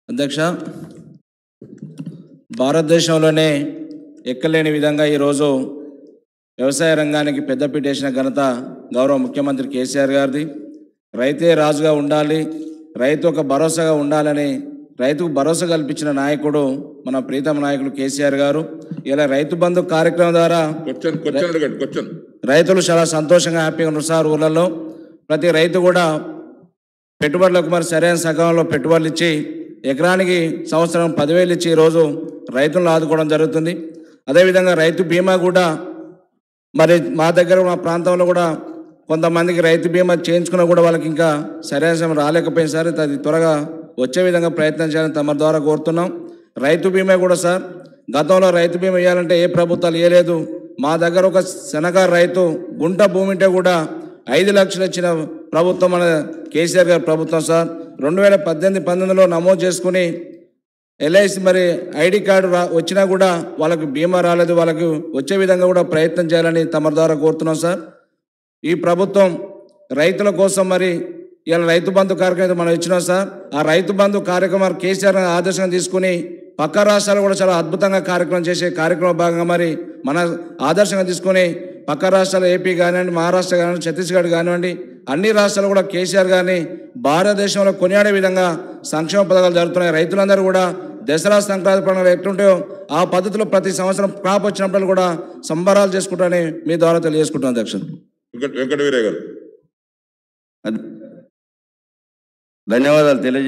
అధ్యక్ష భారతదేశంలోనే ఎక్కలేని విధంగా ఈరోజు వ్యవసాయ రంగానికి పెద్దపీట వేసిన ఘనత గౌరవ ముఖ్యమంత్రి కేసీఆర్ గారిది రైతే రాజుగా ఉండాలి రైతు ఒక భరోసాగా ఉండాలని రైతుకు భరోసా కల్పించిన నాయకుడు మన ప్రీతమ నాయకుడు కేసీఆర్ గారు ఇలా రైతు బంధు కార్యక్రమం ద్వారా క్వశ్చన్ క్వశ్చన్ అడగండి క్వశ్చన్ రైతులు చాలా సంతోషంగా హ్యాపీగా ఉన్నారు సార్ ఊళ్ళల్లో ప్రతి రైతు కూడా పెట్టుబడులకు మరి సరైన సకాలంలో పెట్టుబడులు ఇచ్చి ఎకరానికి సంవత్సరం పదివేలు ఇచ్చి ఈరోజు రైతులను ఆదుకోవడం జరుగుతుంది అదేవిధంగా రైతు బీమా కూడా మరి మా దగ్గర మా ప్రాంతంలో కూడా కొంతమందికి రైతు బీమా చేయించుకున్నా కూడా వాళ్ళకి ఇంకా సరైన సమయం రాలేకపోయింది సార్ అది త్వరగా వచ్చే విధంగా ప్రయత్నం చేయాలని తమ ద్వారా కోరుతున్నాం రైతు బీమా కూడా సార్ గతంలో రైతు బీమా ఇవ్వాలంటే ఏ ప్రభుత్వాలు ఇవ్వలేదు మా దగ్గర ఒక శనగ రైతు గుంట భూమి ఉంటే కూడా ఐదు లక్షలు ఇచ్చిన ప్రభుత్వం మన కేసీఆర్ గారి ప్రభుత్వం సార్ రెండు వేల పద్దెనిమిది పంతొమ్మిదిలో నమోదు చేసుకుని ఎల్ఐసి మరి ఐడి కార్డు రా వచ్చినా కూడా వాళ్ళకి బీమా రాలేదు వాళ్ళకి వచ్చే విధంగా కూడా ప్రయత్నం చేయాలని తమ ద్వారా కోరుతున్నాం సార్ ఈ ప్రభుత్వం రైతుల కోసం మరి ఇలా రైతు బంధు కార్యక్రమం మనం ఇచ్చినాం సార్ ఆ రైతు బంధు కార్యక్రమం కేసీఆర్ గారిని ఆదర్శంగా తీసుకుని పక్క రాష్ట్రాలు కూడా చాలా అద్భుతంగా కార్యక్రమం చేసే కార్యక్రమం భాగంగా మరి మన ఆదర్శంగా తీసుకొని పక్క రాష్ట్రాలు ఏపీ కానివ్వండి మహారాష్ట్ర కానివ్వండి ఛత్తీస్గఢ్ కానివ్వండి అన్ని రాష్ట్రాలు కూడా కేసీఆర్ గారిని భారతదేశంలో కొనియాడే విధంగా సంక్షేమ పథకాలు జరుగుతున్నాయి రైతులందరూ కూడా దసరా సంక్రాంతి పండుగలు ఎట్లుంటాయో ఆ పద్ధతిలో ప్రతి సంవత్సరం క్రాప్ వచ్చినప్పుడు కూడా సంబరాలు చేసుకుంటారని మీ ద్వారా తెలియజేసుకుంటున్నాను అధ్యక్షుడు వెంకట వెంకట వీరయ్య గారు ధన్యవాదాలు తెలియజే